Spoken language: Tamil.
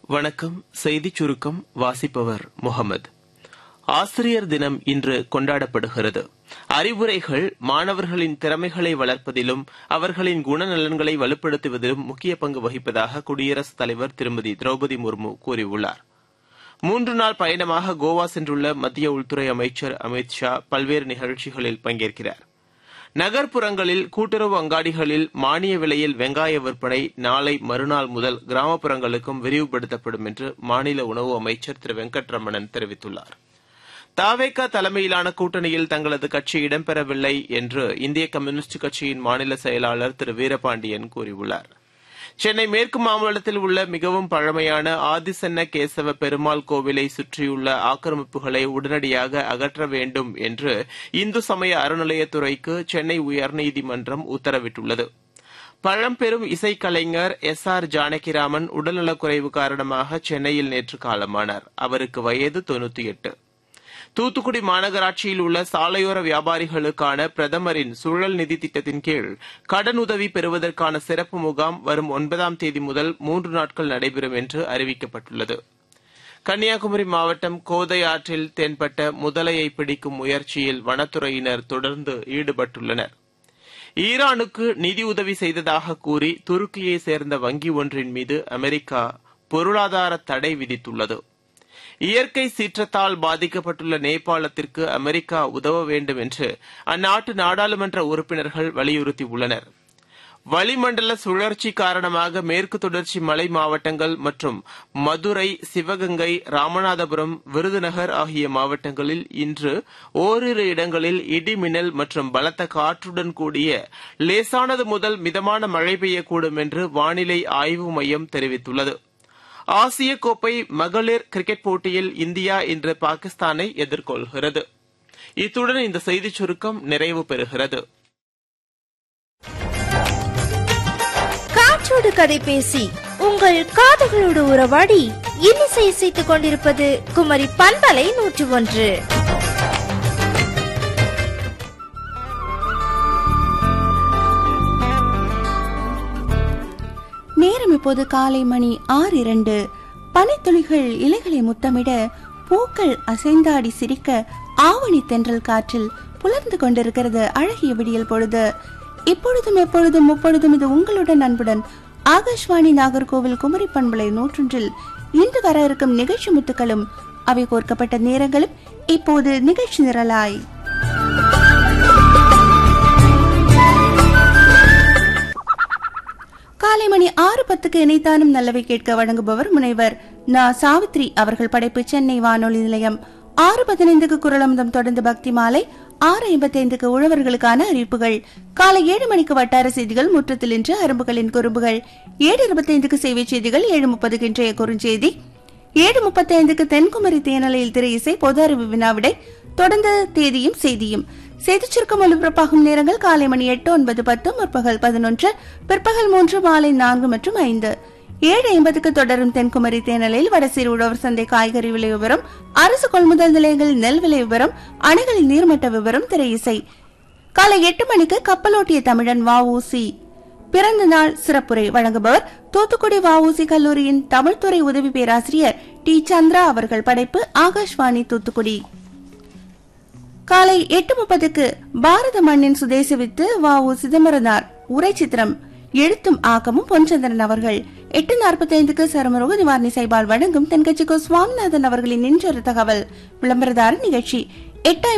வணக்கம் செய்திச் சுருக்கம் வாசிப்பவர் முகமது ஆசிரியர் தினம் இன்று கொண்டாடப்படுகிறது அறிவுரைகள் மாணவர்களின் திறமைகளை வளர்ப்பதிலும் அவர்களின் குணநலன்களை வலுப்படுத்துவதிலும் முக்கிய பங்கு வகிப்பதாக குடியரசுத் தலைவர் திருமதி திரௌபதி முர்மு கூறியுள்ளார் மூன்று நாள் பயணமாக கோவா சென்றுள்ள மத்திய உள்துறை அமைச்சர் அமித் ஷா பல்வேறு நிகழ்ச்சிகளில் பங்கேற்கிறார் நகர்ப்புறங்களில் கூட்டுறவு அங்காடிகளில் மானிய விலையில் வெங்காய விற்பனை நாளை மறுநாள் முதல் கிராமப்புறங்களுக்கும் விரிவுபடுத்தப்படும் என்று மாநில உணவு அமைச்சர் திரு வெங்கட்ரமணன் தெரிவித்துள்ளார் தாவேகா தலைமையிலான கூட்டணியில் தங்களது கட்சி இடம்பெறவில்லை என்று இந்திய கம்யூனிஸ்ட் கட்சியின் மாநில செயலாளர் திரு வீரபாண்டியன் கூறியுள்ளார் சென்னை மேற்கு மாம்பலத்தில் உள்ள மிகவும் பழமையான ஆதிசன்ன கேசவ பெருமாள் கோவிலை சுற்றியுள்ள ஆக்கிரமிப்புகளை உடனடியாக அகற்ற வேண்டும் என்று இந்து சமய அறநிலையத்துறைக்கு சென்னை உயர்நீதிமன்றம் உத்தரவிட்டுள்ளது பழம்பெரும் இசைக்கலைஞர் எஸ் ஆர் ஜானகிராமன் உடல்நலக்குறைவு காரணமாக சென்னையில் நேற்று காலமானார் அவருக்கு வயது தொன்னூத்தி எட்டு தூத்துக்குடி மாநகராட்சியில் உள்ள சாலையோர வியாபாரிகளுக்கான பிரதமரின் சுழல் நிதி திட்டத்தின் கீழ் கடனுதவி பெறுவதற்கான சிறப்பு முகாம் வரும் ஒன்பதாம் தேதி முதல் மூன்று நாட்கள் நடைபெறும் என்று அறிவிக்கப்பட்டுள்ளது கன்னியாகுமரி மாவட்டம் கோதை ஆற்றில் தென்பட்ட முதலையை பிடிக்கும் முயற்சியில் வனத்துறையினர் தொடர்ந்து ஈடுபட்டுள்ளனர் ஈரானுக்கு நிதியுதவி செய்ததாக கூறி துருக்கியை சேர்ந்த வங்கி ஒன்றின் மீது அமெரிக்கா பொருளாதார தடை விதித்துள்ளது இயற்கை சீற்றத்தால் பாதிக்கப்பட்டுள்ள நேபாளத்திற்கு அமெரிக்கா உதவ வேண்டும் என்று அந்நாட்டு நாடாளுமன்ற உறுப்பினர்கள் வலியுறுத்தியுள்ளனர் வளிமண்டல சுழற்சி காரணமாக மேற்கு தொடர்ச்சி மலை மாவட்டங்கள் மற்றும் மதுரை சிவகங்கை ராமநாதபுரம் விருதுநகர் ஆகிய மாவட்டங்களில் இன்று ஓரிரு இடங்களில் இடி மின்னல் மற்றும் பலத்த காற்றுடன் கூடிய லேசானது முதல் மிதமான மழை பெய்யக்கூடும் என்று வானிலை ஆய்வு மையம் தெரிவித்துள்ளது ஆசிய கோப்பை மகளிர் கிரிக்கெட் போட்டியில் இந்தியா இன்று பாகிஸ்தானை எதிர்கொள்கிறது இத்துடன் இந்த செய்திச் சுருக்கம் நிறைவு பெறுகிறது காற்றோடு கதை பேசி உங்கள் காதுகளோடு உறவாடி இன்னிசை இசைத்துக் கொண்டிருப்பது குமரி பண்பலை நூற்று ஒன்று நேரம் இப்போது காலை மணி ஆறு இரண்டு பனித்துளிகள் இலைகளை முத்தமிட பூக்கள் அசைந்தாடி சிரிக்க ஆவணி தென்றல் காற்றில் புலர்ந்து கொண்டிருக்கிறது அழகிய விடியல் பொழுது இப்பொழுதும் எப்பொழுதும் முப்பொழுதும் இது உங்களுடன் அன்புடன் ஆகாஷ்வாணி நாகர்கோவில் குமரி பண்பலை நூற்றொன்றில் இன்று வர இருக்கும் நிகழ்ச்சி முத்துக்களும் அவை கோர்க்கப்பட்ட நேரங்களும் இப்போது நிகழ்ச்சி நிரலாய் காலை மணி ஆறு பத்துக்கு இணைத்தானும் நல்லவை கேட்க வழங்குபவர் முனைவர் நா சாவித்ரி அவர்கள் படைப்பு சென்னை வானொலி நிலையம் ஆறு பதினைந்துக்கு குரலமுதம் தொடர்ந்து பக்தி மாலை ஆறு ஐம்பத்தைந்துக்கு உழவர்களுக்கான அறிவிப்புகள் காலை ஏழு மணிக்கு வட்டார செய்திகள் முற்றத்தில் இன்று அரும்புகளின் குறும்புகள் ஏழு இருபத்தைந்துக்கு சேவை செய்திகள் ஏழு முப்பதுக்கு இன்றைய குறுஞ்செய்தி ஏழு முப்பத்தி ஐந்துக்கு தென்குமரி தேனலையில் திரை இசை பொது அறிவு வினாவிடை தொடர்ந்து தேதியும் செய்தியும் செய்திச் சுருக்கம் ஒலிபரப்பாகும் நேரங்கள் காலை மணி எட்டு ஒன்பது பத்து முற்பகல் பதினொன்று பிற்பகல் மூன்று மாலை நான்கு மற்றும் ஐந்து ஏழு ஐம்பதுக்கு தொடரும் தென்குமரி தேனலில் வடசீர் உழவர் சந்தை காய்கறி விலை விவரம் அரசு கொள்முதல் நிலையங்களில் நெல் விலை விவரம் அணைகளில் நீர்மட்ட விவரம் திரை இசை காலை எட்டு மணிக்கு கப்பலோட்டிய தமிழன் வஉசி பிறந்த நாள் சிறப்புரை வழங்குபவர் தூத்துக்குடி வஉசி கல்லூரியின் தமிழ்துறை உதவி பேராசிரியர் டி சந்திரா அவர்கள் படைப்பு ஆகாஷ்வாணி தூத்துக்குடி காலை எட்டு முப்பதுக்கு பாரத மண்ணின் சுதேச வித்து வ உ சிதம்பரனார் உரை சித்திரம் எழுத்தும் ஆக்கமும் பொன்சந்திரன் அவர்கள் எட்டு நாற்பத்தி ஐந்துக்கு சருமரோக நிவாரணி சைபால் வழங்கும் தென்கட்சிக்கு சுவாமிநாதன் அவர்களின் நின்றொரு தகவல் விளம்பரதார நிகழ்ச்சி எட்டு